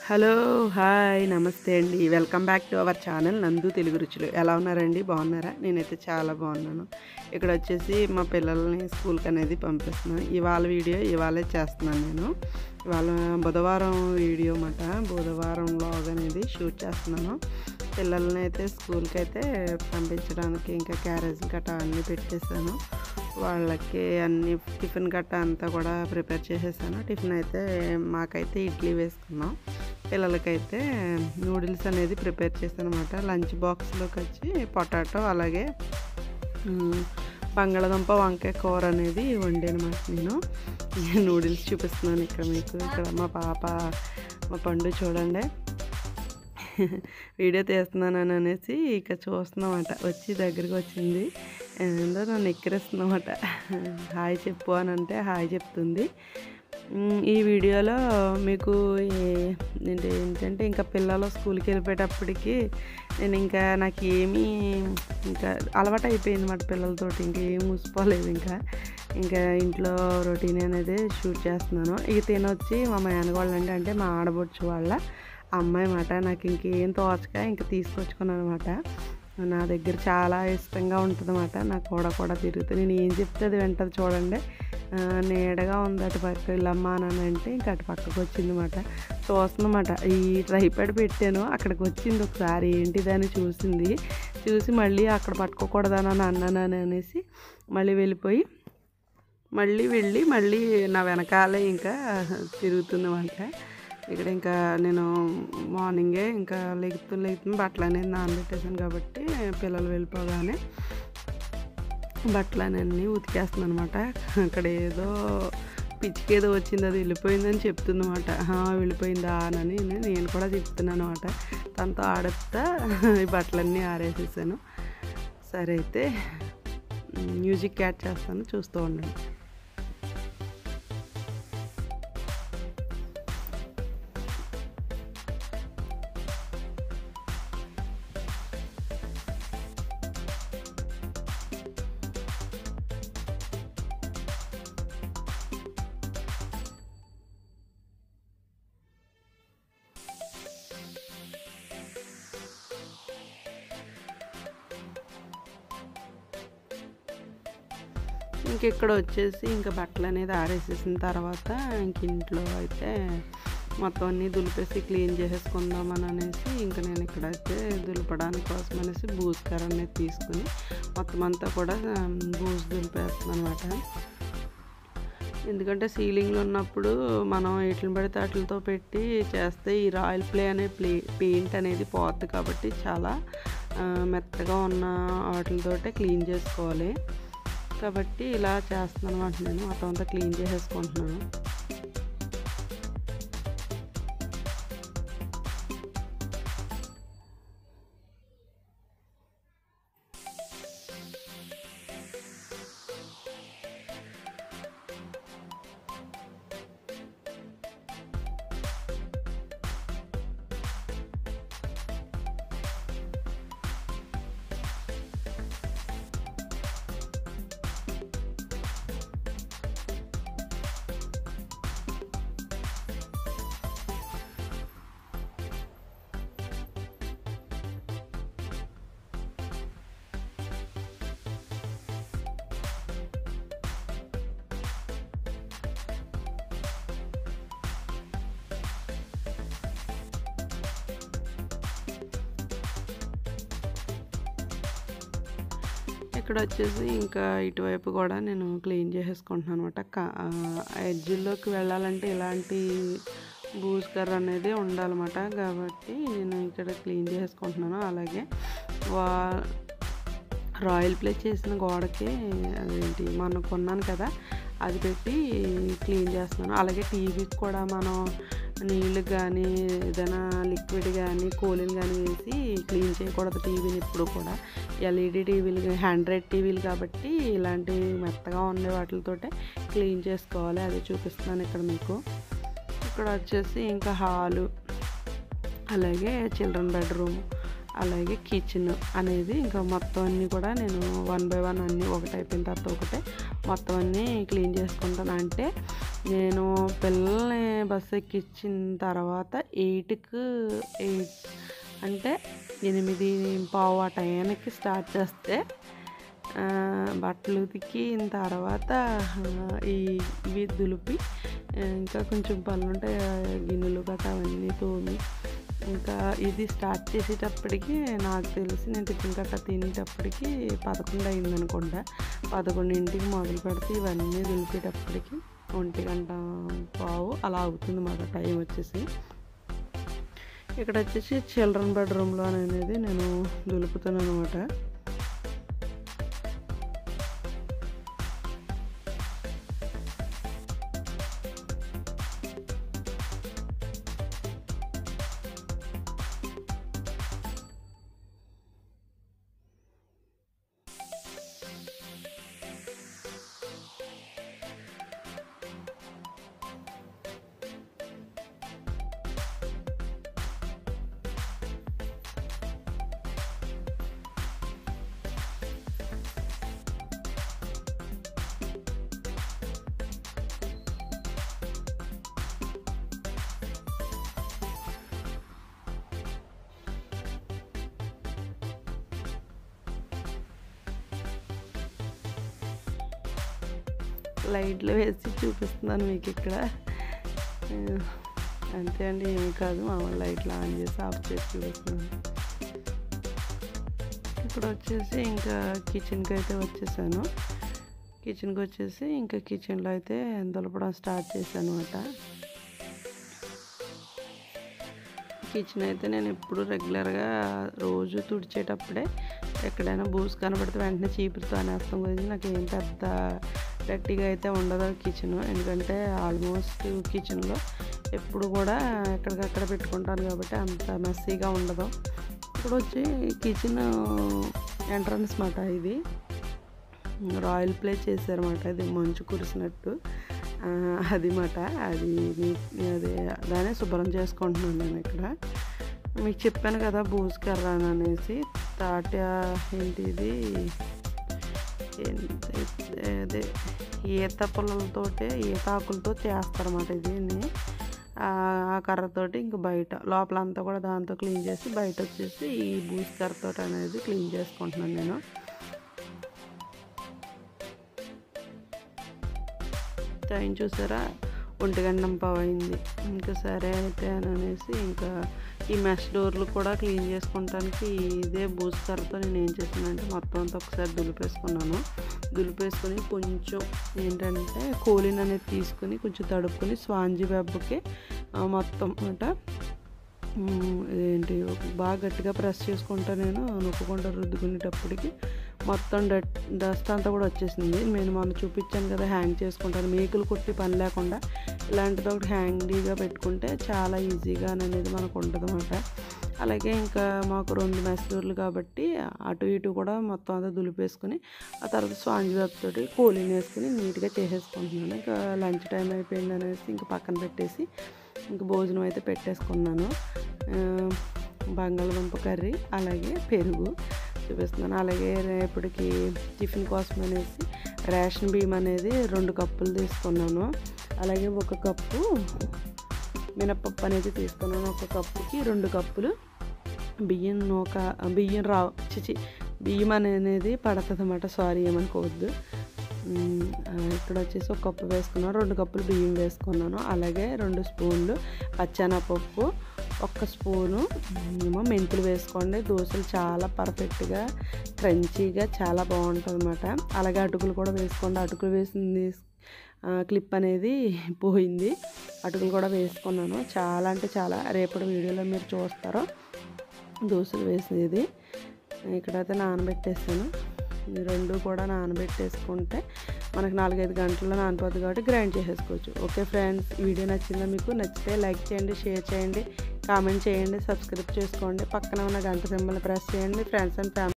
hello hi నమస్తే అండి welcome back to our channel నందు తెలుగు రుచులు ఎలా ఉన్నారండి బాగున్నారా నేనైతే చాలా బాగున్నాను ఇక్కడ వచ్చేసి మా పిల్లల్ని స్కూల్కి అనేది పంపిస్తున్నాను ఇవాళ వీడియో ఇవాళే చేస్తున్నాను నేను ఇవాళ బుధవారం వీడియో అన్నమాట బుధవారం లాగ్ అనేది షూట్ చేస్తున్నాను పిల్లల్ని అయితే స్కూల్కి అయితే పంపించడానికి ఇంకా క్యారేజ్ గట్రా అన్నీ పెట్టేశాను వాళ్ళకి అన్ని టిఫిన్ గట్ట అంతా కూడా ప్రిపేర్ చేసేసాను టిఫిన్ అయితే మాకైతే ఇడ్లీ వేసుకున్నాం పిల్లలకైతే నూడిల్స్ అనేది ప్రిపేర్ చేశాను అనమాట లంచ్ బాక్స్లోకి వచ్చి పొటాటో అలాగే ఉమ్, బంగాళదుంప వంకాయ కూర అనేది వండానమాట నేను నూడిల్స్ చూపిస్తున్నాను ఇక్కడ మీకు ఇక్కడ మా పాప మా పండు చూడండి వీడియో తీస్తున్నానని అనేసి ఇక చూస్తున్నామట వచ్చి దగ్గరికి వచ్చింది ఏందో నన్ను ఎక్కిరిస్తుందన్నమాట హాయ్ చెప్పు అని అంటే హాయ్ చెప్తుంది ఉమ్, ఈ వీడియోలో మీకు ఏ- ఏంటి ఏంటంటే ఇంకా పిల్లలు స్కూల్కి వెళ్ళిపోయేటప్పటికి నేను ఇంకా నాకు ఏమీ ఇంకా అలవాటు అయిపోయింది మాట పిల్లలతోటి ఇంకా ఏం మూసిపోలేదు ఇంకా ఇంకా ఇంట్లో రొటీన్ అనేది షూట్ చేస్తున్నాను ఇక తినొచ్చి మా మేనగోళ్ళు అంటే అంటే మా ఆడబొచ్చు వాళ్ళ అమ్మాయి మాట నాకు ఇంకేం తోచక ఇంకా తీసుకొచ్చుకున్నాను అనమాట నా దగ్గర చాలా ఇష్టంగా ఉంటుంది అన్నమాట నా కూడ కూడా తిరుగుతుంది నేను ఏం చెప్తే అది వింటది చూడండి ఆ, నీడగా ఉంది అటు పక్క ఇల్లమ్మ అని అంటే ఇంకా అటు పక్కకు వచ్చింది అనమాట చూస్తుందన్నమాట ఈ ట్రైపాడ్ పెట్టాను అక్కడికి వచ్చింది ఒకసారి ఏంటిది అని చూసింది చూసి మళ్ళీ అక్కడ పట్టుకోకూడదని అని అన్నాను అనేసి మళ్ళీ వెళ్ళిపోయి మళ్ళీ వెళ్ళి మళ్ళీ నా వెనకాలే ఇంకా తిరుగుతుందన్నమాట ఇక్కడ ఇంకా నేను మార్నింగే ఇంకా లెగుతూ లెగుతుంది బట్టలు అనేది నానబెట్టేసాను కాబట్టి పిల్లలు వెళ్ళిపోగానే బట్టలు అన్నీ ఉతికేస్తున్నాను అనమాట అక్కడ ఏదో పిచ్చికి ఏదో వచ్చింది అది వెళ్ళిపోయిందని చెప్తుంది అనమాట వెళ్ళిపోయిందా అని నేను కూడా చెప్తున్నాను అనమాట తనతో ఆడుతా ఈ బట్టలన్నీ ఆరేసేసాను సరే అయితే మ్యూజిక్ యాడ్ చేస్తాను చూస్తూ ఉండండి ఇంక ఇక్కడ వచ్చేసి ఇంకా బట్టలు అనేది ఆరేసేసిన తర్వాత ఇంక ఇంట్లో అయితే మొత్తం అన్నీ దులిపేసి క్లీన్ చేసేసుకుందాం అని అనేసి ఇంకా నేను ఇక్కడైతే దులపడానికి కోసం అనేసి బూస్కర్ అనేది తీసుకుని మొత్తం అంతా కూడా బూజు దులిపేస్తున్నాను అనమాట ఎందుకంటే సీలింగ్లో ఉన్నప్పుడు మనం ఎట్లని పడితే వాటితో పెట్టి చేస్తే ఈ రాయల్ ప్లే అనే ప్లే పెయింట్ అనేది పోద్ది కాబట్టి చాలా ఆ, మెత్తగా ఉన్న వాటితోటే క్లీన్ చేసుకోవాలి కాబట్టి ఇలా చేస్తున్నాను అనమాట నేను మొత్తం అంతా క్లీన్ చేసేసుకుంటున్నాను ఇక్కడ వచ్చేసి ఇంకా ఇటువైపు కూడా నేను క్లీన్ చేసేసుకుంటున్నాను అనమాట ఎడ్జిల్లోకి వెళ్ళాలంటే ఇలాంటి బూస్కర్ అనేది ఉండాలన్నమాట కాబట్టి నేను ఇక్కడ క్లీన్ చేసుకుంటున్నాను అలాగే వా రాయల్ ప్లే చేసిన గోడకి అదేంటి మొన్న కొన్నాను కదా అది పెట్టి క్లీన్ చేస్తున్నాను అలాగే టీవీకి కూడా మనం నీళ్ళు కానీ ఏదైనా లిక్విడ్ కానీ కూలింగ్ కానీ వేసి క్లీన్ చేయకూడదు టీవీని ఎప్పుడు కూడా ఎల్ఈడి టీవీలు హండ్రెడ్ టీవీలు కాబట్టి ఇలాంటి మెత్తగా ఉండే వాటితోటే క్లీన్ చేసుకోవాలి అది చూపిస్తున్నాను ఇక్కడ మీకు ఇక్కడ వచ్చేసి ఇంకా హాలు అలాగే చిల్డ్రన్ బెడ్రూమ్ అలాగే కిచెన్ అనేది ఇంకా మొత్తం అన్నీ కూడా నేను వన్ బై వన్ అన్నీ ఒకటి అయిపోయిన తర్వాత ఒకటే మొత్తం అన్నీ క్లీన్ చేసుకుంటాను అంటే నేను పిల్లల్ని బస్సు ఎక్కించిన తర్వాత ఎయిట్కి ఎయిట్ అంటే ఎనిమిది పావు ఆ టయానికి స్టార్ట్ చేస్తే ఆ, బట్టలు ఉతికిన తర్వాత ఆ, ఈ ఇవి దులిపి ఆ, ఇంకా కొంచెం పనులు ఉంటాయి ఆ, గిన్నెలు గట్ట అవన్నీ తోమి ఇంకా ఇది స్టార్ట్ చేసేటప్పటికి నాకు తెలిసి నేను టిఫిన్ గట్ట తినేటప్పటికి పదకొండు అయింది అనుకుంటా పదకొండింటికి మొదలు పెడితే ఇవన్నీ దులిపేటప్పటికి ఒంటి గంట పావు అలా అవుతుంది మాట టైం వచ్చేసి ఇక్కడ వచ్చేసి చిల్డ్రన్ బెడ్రూమ్లో అనేది నేను దులుపుతాను అనమాట లైట్లు వేసి చూపిస్తున్నాను మీకు ఇక్కడ ఆ, అంతే అండి ఏమి కాదు మామూలు లైట్లు ఆన్ చేసి ఆఫ్ చేసి చూపిస్తున్నాను ఇప్పుడు వచ్చేసి ఇంకా కిచెన్కి అయితే వచ్చేసాను కిచెన్కి వచ్చేసి ఇంకా కిచెన్లో అయితే దులపడం స్టార్ట్ చేశాను అనమాట కిచెన్ అయితే నేను ఎప్పుడు రెగ్యులర్గా రోజు తుడిచేటప్పుడే ఎక్కడైనా బూస్ కనబడితే వెంటనే చీపురుతో అనేస్తాం గురించి నాకు ఏం పెద్ద గట్టిగా అయితే ఉండదు కిచెన్ ఎందుకంటే ఆల్మోస్ట్ కిచెన్లో ఎప్పుడు కూడా ఎక్కడికక్కడ పెట్టుకుంటాను కాబట్టి అంత మెస్సీగా ఉండదు ఇప్పుడు వచ్చి కిచెన్ ఎంట్రన్స్ మాట ఇది రాయల్ ప్లే చేశారన్నమాట ఇది మంచు కురిసినట్టు ఆ, అది మాట అది నీ- అదే దాన్ని శుభ్రం చేసుకుంటున్నాను నేను ఇక్కడ మీకు చెప్పాను కదా బూజ్ కర్ర అని అనేసి తాట ఏంటి ఇది ఏంటి- అదే ఈత పుల్లలతోటే ఈత ఆకులతో చేస్తారన్నమాట దీన్ని ఆ ఆ కర్రతోటి ఇంక బయట లోపలంతా కూడా దాంతో క్లీన్ చేసి బయట వచ్చేసి ఈ బూస్ కర్రతో అనేది క్లీన్ చేసుకుంటున్నాను నేను టైం చూసారా ఒంటి గంటం అయింది ఇంకా సరే అయితే అని అనేసి ఇంకా ఈ మెష్ డోర్లు కూడా క్లీన్ చేసుకోవడానికి ఇదే బూస్కర్తో నేను ఏం చేశానంటే మొత్తం అంతా ఒకసారి దులిపేసుకున్నాను దులిపేసుకొని కొంచెం ఏంటంటే కోలిన్ అనేది తీసుకుని కొంచెం తడుపుకొని స్వాంజీ వెబ్బకి ఆ, మొత్తం అంట మ్, ఏంటి బాగా గట్టిగా ప్రెస్ చేసుకుంటా నేను నొక్కుకుంటా రుద్దుకునేటప్పటికి మొత్తం డట్ డస్ట్ అంతా కూడా వచ్చేసింది నేను మొన్న చూపించాను కదా హ్యాంగ్ చేసుకుంటాను మేకులు కొట్టి పని లేకుండా ఇలాంటిది ఒకటి హ్యాండీగా పెట్టుకుంటే చాలా ఈజీగా అనేది మనకు ఉంటుంది అన్నమాట అలాగే ఇంకా మాకు రెండు మెస్దూర్లు కాబట్టి అటు ఇటు కూడా మొత్తం అంతా దులిపేసుకుని ఆ తర్వాత స్పాంజ్ వెబ్ తోటి కూలింగ్ వేసుకుని నీట్గా చేసేసుకుంటున్నాను ఇంకా లంచ్ టైం అయిపోయింది అనేసి ఇంకా పక్కన పెట్టేసి ఇంక భోజనం అయితే పెట్టేసుకున్నాను ఆ, బంగాళదుంప కర్రీ అలాగే పెరుగు చూపిస్తున్నాను అలాగే రేపటికి టిఫిన్ కోసం అనేసి రేషన్ బియ్యం అనేది రెండు కప్పులు తీసుకున్నాను అలాగే ఒక కప్పు మినపప్పు అనేది తీసుకున్నాను ఒక కప్పుకి రెండు కప్పులు బియ్యం నూక బియ్యం రా చిచి బియ్యం అనేది పడుతుంది అన్నమాట సారీ ఏమనుకోవద్దు మ్, ఆ, ఇక్కడ వచ్చేసి ఒక కప్పు వేసుకున్నాను రెండు కప్పులు బియ్యం వేసుకున్నాను అలాగే రెండు స్పూన్లు పచ్చెనపప్పు ఒక్క స్పూను ఏమో మెంతులు వేసుకోండి దోశలు చాలా పర్ఫెక్ట్గా క్రంచీగా చాలా బాగుంటుంది అనమాట అలాగే అటుకులు కూడా వేసుకోండి అటుకులు వేసింది ఆ, క్లిప్ అనేది పోయింది అటుకులు కూడా వేసుకున్నాను చాలా అంటే చాలా రేపటి వీడియోలో మీరు చూస్తారో దోశలు వేసేది ఇక్కడైతే నానబెట్టేసాను ఈ రెండు కూడా నానబెట్టేసుకుంటే మనకు నాలుగైదు గంటల్లో నానిపోతుంది కాబట్టి గ్రైండ్ చేసేసుకోవచ్చు ఓకే ఫ్రెండ్స్ వీడియో నచ్చిందా మీకు నచ్చితే లైక్ చేయండి షేర్ చేయండి కామెంట్ చేయండి సబ్స్క్రైబ్ చేసుకోండి పక్కన ఉన్న గంట సింబల్ ప్రెస్ చేయండి ఫ్రెండ్స్ అండ్ ఫ్యామిలీ